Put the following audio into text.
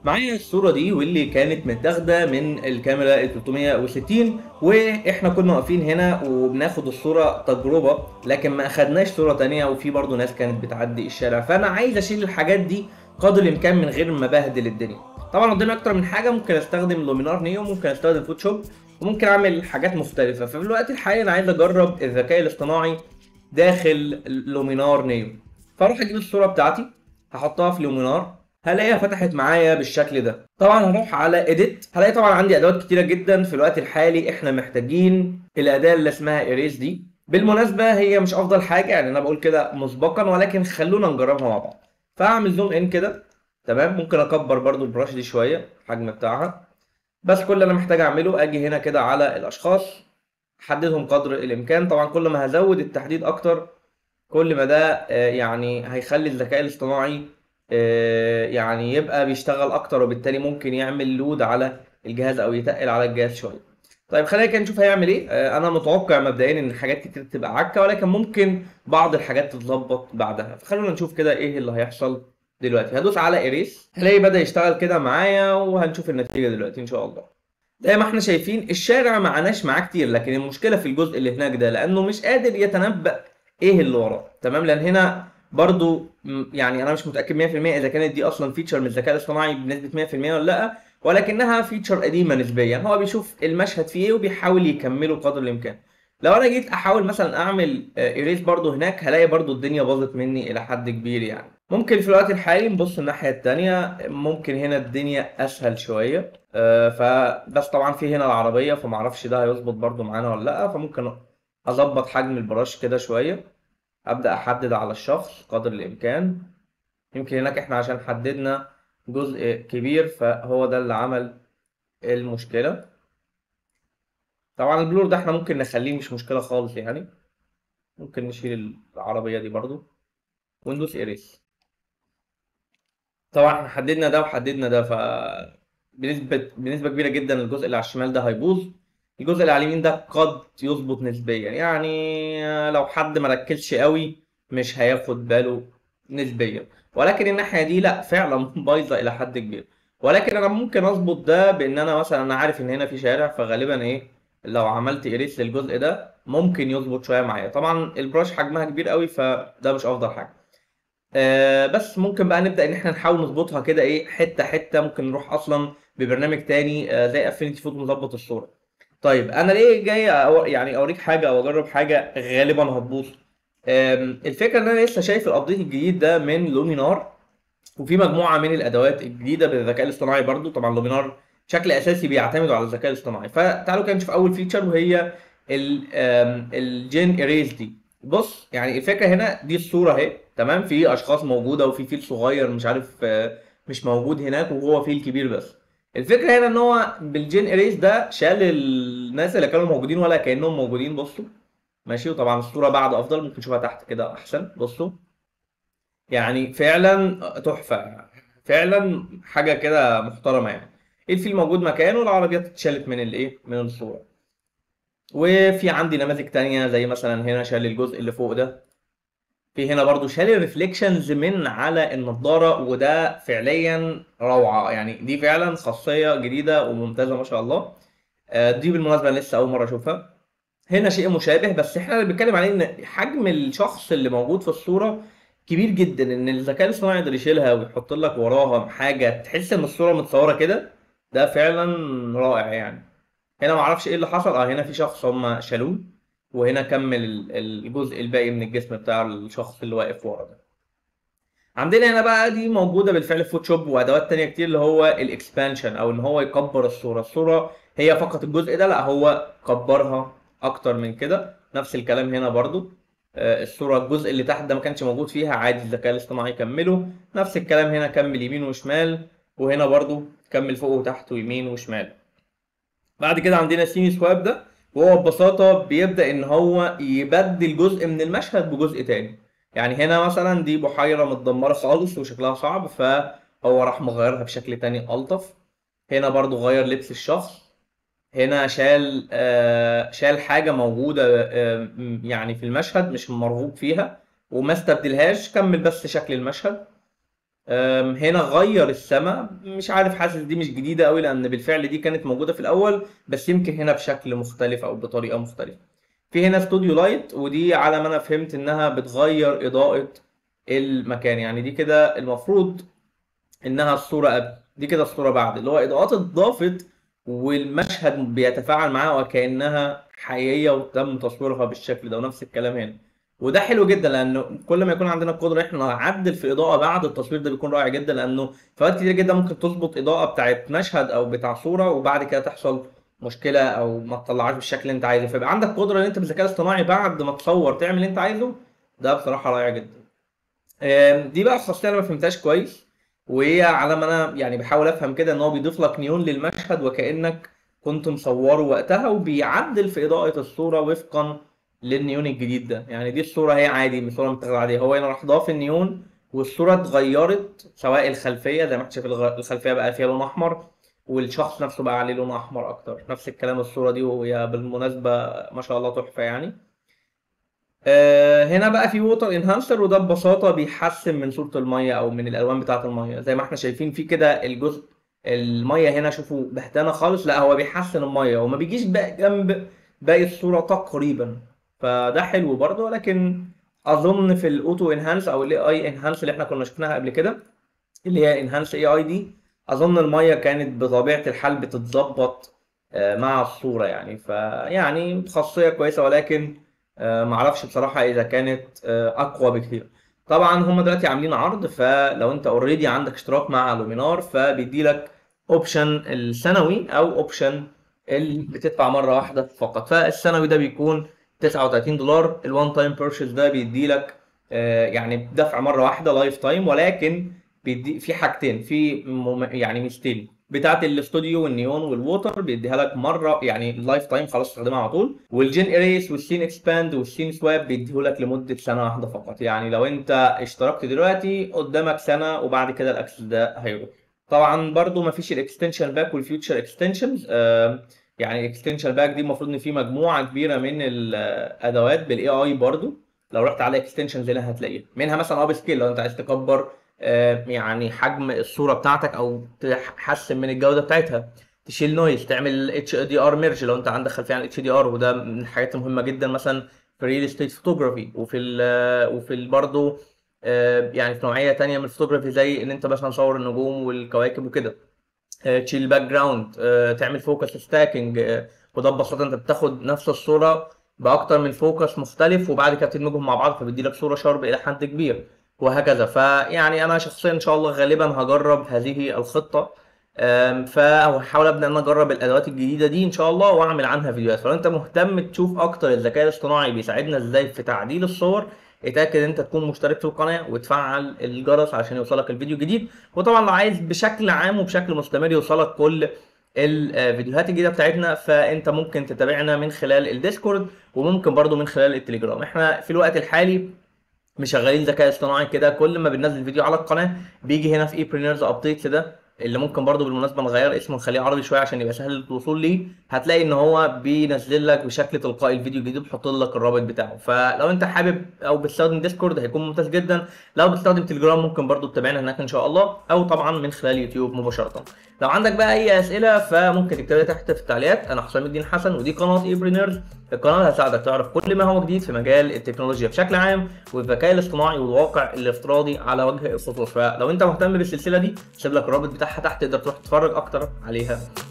معايا الصورة دي واللي كانت متاخدة من الكاميرا ال 360 واحنا كنا واقفين هنا وبناخد الصورة تجربة لكن ما اخدناش صورة تانية وفي برضه ناس كانت بتعدي الشارع فانا عايز اشيل الحاجات دي قدر الامكان من غير ما بهدل الدنيا طبعا قدامي اكتر من حاجة ممكن استخدم لومينار نيو ممكن استخدم فوتوشوب وممكن اعمل حاجات مختلفة ففي الوقت الحالي انا عايز اجرب الذكاء الاصطناعي داخل لومينار نيو فاروح اجيب الصورة بتاعتي هحطها في لومينار هلاقيها فتحت معايا بالشكل ده طبعا هروح على اديت هلاقي طبعا عندي ادوات كتيره جدا في الوقت الحالي احنا محتاجين الاداه اللي اسمها ايريز دي بالمناسبه هي مش افضل حاجه يعني انا بقول كده مسبقا ولكن خلونا نجربها مع بعض فاعمل زوم ان كده تمام ممكن اكبر برضو البراش دي شويه الحجم بتاعها بس كل اللي انا محتاج اعمله اجي هنا كده على الاشخاص احددهم قدر الامكان طبعا كل ما هزود التحديد اكتر كل ما ده آه، يعني هيخلي الذكاء الاصطناعي آه، يعني يبقى بيشتغل اكتر وبالتالي ممكن يعمل لود على الجهاز او يتقل على الجهاز شويه طيب خلينا كده نشوف هيعمل ايه آه، انا متوقع مبدئيا ان حاجات كتير تبقى عكه ولكن ممكن بعض الحاجات تتظبط بعدها فخلونا نشوف كده ايه اللي هيحصل دلوقتي هدوس على ايريس هلاقي بدا يشتغل كده معايا وهنشوف النتيجه دلوقتي ان شاء الله زي ما احنا شايفين الشارع معناش معاه كتير لكن المشكله في الجزء اللي هناك ده لانه مش قادر يتنبأ ايه اللي وراه تمام لان هنا برضو م- يعني انا مش متاكد 100% اذا كانت دي اصلا فيتشر من الذكاء الاصطناعي بنسبه 100% ولا لا ولكنها فيتشر قديمه نسبيا هو بيشوف المشهد فيه ايه وبيحاول يكمله قدر الامكان لو انا جيت احاول مثلا اعمل ايريز برضو هناك هلاقي برضو الدنيا باظت مني الى حد كبير يعني ممكن في الوقت الحالي نبص الناحيه التانية ممكن هنا الدنيا اسهل شويه آه، فبس طبعا في هنا العربيه فمعرفش ده هيظبط برضو معانا ولا لا فممكن اظبط حجم البراش كده شويه ابدا احدد على الشخص قدر الامكان يمكن هناك احنا عشان حددنا جزء كبير فهو ده اللي عمل المشكله طبعا البلور ده احنا ممكن نخليه مش مشكله خالص يعني ممكن نشيل العربيه دي برضو وندوس ايريس طبعا احنا حددنا ده وحددنا ده ف بنسبة بنسبة كبيرة جدا الجزء اللي على الشمال ده هيبوظ الجزء اللي على اليمين ده قد يظبط نسبيا يعني لو حد مركزش قوي مش هياخد باله نسبيا ولكن الناحية دي لا فعلا بايظة إلى حد كبير ولكن أنا ممكن أظبط ده بإن أنا مثلا أنا عارف إن هنا في شارع فغالبا إيه لو عملت إيريس للجزء ده ممكن يظبط شوية معايا طبعا البراش حجمها كبير قوي فده مش أفضل حاجة آه بس ممكن بقى نبدأ إن إحنا نحاول نظبطها كده إيه حتة حتة ممكن نروح أصلا ببرنامج تاني آه زي افينيتي فوتو نظبط الصورة طيب أنا ليه جاي أو يعني أوريك حاجة أو أجرب حاجة غالبا هتبوظ آم، الفكرة إن أنا لسه شايف الأبديت الجديد ده من لومينار وفي مجموعة من الأدوات الجديدة بالذكاء الاصطناعي برضو طبعا لومينار بشكل أساسي بيعتمدوا على الذكاء الاصطناعي فتعالوا كده نشوف أول فيتشر وهي الجين إيريز دي بص يعني الفكرة هنا دي الصورة أهي تمام في أشخاص موجودة وفي فيل صغير مش عارف آه، مش موجود هناك وهو فيل كبير بس الفكرة هنا إن هو بالجين إيريز ده شال الناس اللي كانوا موجودين ولا كأنهم موجودين بصوا ماشي وطبعا الصورة بعد أفضل ممكن نشوفها تحت كده أحسن بصوا يعني فعلا تحفة فعلا حاجة كده محترمة يعني الفيل موجود مكانه والعربيات اتشالت من الايه من الصورة وفي عندي نماذج تانية زي مثلا هنا شال الجزء اللي فوق ده في هنا برضو شال الريفليكشنز من على النضارة وده فعليا روعة يعني دي فعلا خاصية جديدة وممتازة ما شاء الله آه، دي بالمناسبة أنا لسه أول مرة أشوفها هنا شيء مشابه بس احنا اللي بنتكلم عليه ان حجم الشخص اللي موجود في الصورة كبير جدا ان الذكاء الاصطناعي يقدر يشيلها ويحط لك وراها حاجة تحس ان الصورة متصورة كده ده فعلا رائع يعني هنا معرفش ايه اللي حصل اه هنا في شخص هم شالوه وهنا كمل ال- الجزء الباقي من الجسم بتاع الشخص اللي واقف ورا ده عندنا هنا بقى دي موجودة بالفعل في فوتوشوب وادوات تانية كتير اللي هو الاكسبانشن او ان هو يكبر الصورة الصورة هي فقط الجزء ده لا هو كبرها اكتر من كده نفس الكلام هنا برضو آه، الصورة الجزء اللي تحت ده ما كانش موجود فيها عادي الذكاء الاصطناعي يكمله نفس الكلام هنا كمل يمين وشمال وهنا برضو كمل فوق وتحت ويمين وشمال بعد كده عندنا سيني سواب ده وهو ببساطة بيبدأ إن هو يبدل جزء من المشهد بجزء تاني يعني هنا مثلا دي بحيرة متدمرة خالص وشكلها صعب فهو راح مغيرها بشكل تاني ألطف هنا برضو غير لبس الشخص هنا شال آه شال حاجة موجودة آه م- يعني في المشهد مش مرغوب فيها وما استبدلهاش كمل بس شكل المشهد أم، هنا غير السماء مش عارف حاسس دي مش جديدة قوي لأن بالفعل دي كانت موجودة في الأول بس يمكن هنا بشكل مختلف أو بطريقة مختلفة في هنا استوديو لايت ودي على ما أنا فهمت إنها بتغير إضاءة المكان يعني دي كده المفروض إنها الصورة قبل دي كده الصورة بعد اللي هو إضاءات اتضافت والمشهد بيتفاعل معاها وكأنها حقيقية وتم تصويرها بالشكل ده ونفس الكلام هنا وده حلو جدا لانه كل ما يكون عندنا القدره احنا نعدل في اضاءه بعد التصوير ده بيكون رائع جدا لانه في اوقات كتير جدا ممكن تظبط اضاءه بتاعت مشهد او بتاع صوره وبعد كده تحصل مشكله او ما تطلعهاش بالشكل اللي انت عايزه فيبقى عندك قدره ان انت بالذكاء الاصطناعي بعد ما تصور تعمل اللي انت عايزه ده بصراحه رائع جدا آم، دي بقى الخاصيه انا ما فهمتهاش كويس وهي على ما انا يعني بحاول افهم كده ان هو بيضيف لك نيون للمشهد وكانك كنت مصوره وقتها وبيعدل في اضاءه الصوره وفقا للنيون الجديد ده يعني دي الصوره هي عادي مش صوره متاخده عاديه هو هنا راح ضاف النيون والصوره اتغيرت سواء الخلفيه زي ما انت شايف الغ- الخلفيه بقى فيها لون احمر والشخص نفسه بقى عليه لون احمر اكتر نفس الكلام الصوره دي وهي بالمناسبه ما شاء الله تحفه يعني آه، هنا بقى في ووتر انهانسر وده ببساطه بيحسن من صوره الميه او من الالوان بتاعه الميه زي ما احنا شايفين في كده الجزء الميه هنا شوفوا بهتانه خالص لا هو بيحسن الميه وما بيجيش بقى جنب باقي الصوره تقريبا فده حلو برضه ولكن اظن في الاوتو انهانس او الاي اي انهانس اللي احنا كنا شفناها قبل كده اللي هي انهانس اي اي دي اظن الميه كانت بطبيعه الحال بتتظبط آه، مع الصوره يعني فيعني خاصيه كويسه ولكن آه، معرفش بصراحه اذا كانت آه، اقوى بكتير طبعا هم دلوقتي عاملين عرض فلو انت اوريدي عندك اشتراك مع لومينار فبيدي لك اوبشن السنوي او اوبشن اللي بتدفع مره واحده فقط فالسنوي ده بيكون 39 دولار الوان تايم بيرشيز ده بيدي لك آه، يعني دفع مره واحده لايف تايم ولكن بيدي في حاجتين في مم... يعني ميزتين بتاعت الاستوديو والنيون والووتر بيديها لك مره يعني لايف تايم خلاص تستخدمها على طول والجين اريس والسين اكسباند والسين سواب بيديه لك لمده سنه واحده فقط يعني لو انت اشتركت دلوقتي قدامك سنه وبعد كده الاكسس ده هيروح طبعا برضو ما فيش الاكستنشن باك والفيوتشر اكستنشنز يعني الاكستنشن باك دي المفروض ان في مجموعه كبيره من الادوات بالاي اي برضو لو رحت على اكستنشنز هنا هتلاقيها منها مثلا اب سكيل لو انت عايز تكبر آه، يعني حجم الصوره بتاعتك او تحسن من الجوده بتاعتها تشيل نويز تعمل اتش دي ار ميرج لو انت عندك خلفيه عن اتش دي ار وده من الحاجات المهمه جدا مثلا في ريل استيت فوتوغرافي وفي ال وفي ال برضه آه، يعني في نوعيه تانية من الفوتوغرافي زي ان انت مثلا تصور النجوم والكواكب وكده آه، تشيل باك جراوند آه، تعمل فوكس ستاكينج وده ببساطه انت بتاخد نفس الصوره باكتر من فوكس مختلف وبعد كده بتدمجهم مع بعض فبيدي لك صوره شارب الى حد كبير وهكذا فيعني انا شخصيا ان شاء الله غالبا هجرب هذه الخطه أم، فهحاول ابدا ان أنا اجرب الادوات الجديده دي ان شاء الله واعمل عنها فيديوهات فلو انت مهتم تشوف اكتر الذكاء الاصطناعي بيساعدنا ازاي في تعديل الصور اتاكد ان انت تكون مشترك في القناه وتفعل الجرس عشان يوصلك الفيديو الجديد وطبعا لو عايز بشكل عام وبشكل مستمر يوصلك كل الفيديوهات الجديده بتاعتنا فانت ممكن تتابعنا من خلال الديسكورد وممكن برضو من خلال التليجرام احنا في الوقت الحالي مشغلين ذكاء اصطناعي كده كل ما بننزل فيديو على القناه بيجي هنا في اي برينرز ابديتس ده اللي ممكن برضو بالمناسبه نغير اسمه نخليه عربي شويه عشان يبقى سهل الوصول ليه هتلاقي ان هو بينزل لك بشكل تلقائي الفيديو الجديد وبيحط لك الرابط بتاعه فلو انت حابب او بتستخدم ديسكورد هيكون ممتاز جدا لو بتستخدم تليجرام ممكن برضو تتابعنا هناك ان شاء الله او طبعا من خلال يوتيوب مباشره لو عندك بقى اي اسئله فممكن تكتبها تحت في التعليقات انا حسام الدين حسن ودي قناه اي برينرز القناه اللي هتساعدك تعرف كل ما هو جديد في مجال التكنولوجيا بشكل عام والذكاء الاصطناعي والواقع الافتراضي على وجه الخصوص فلو انت مهتم بالسلسله دي سيب لك الرابط بتاعها تحت تقدر تروح تتفرج اكتر عليها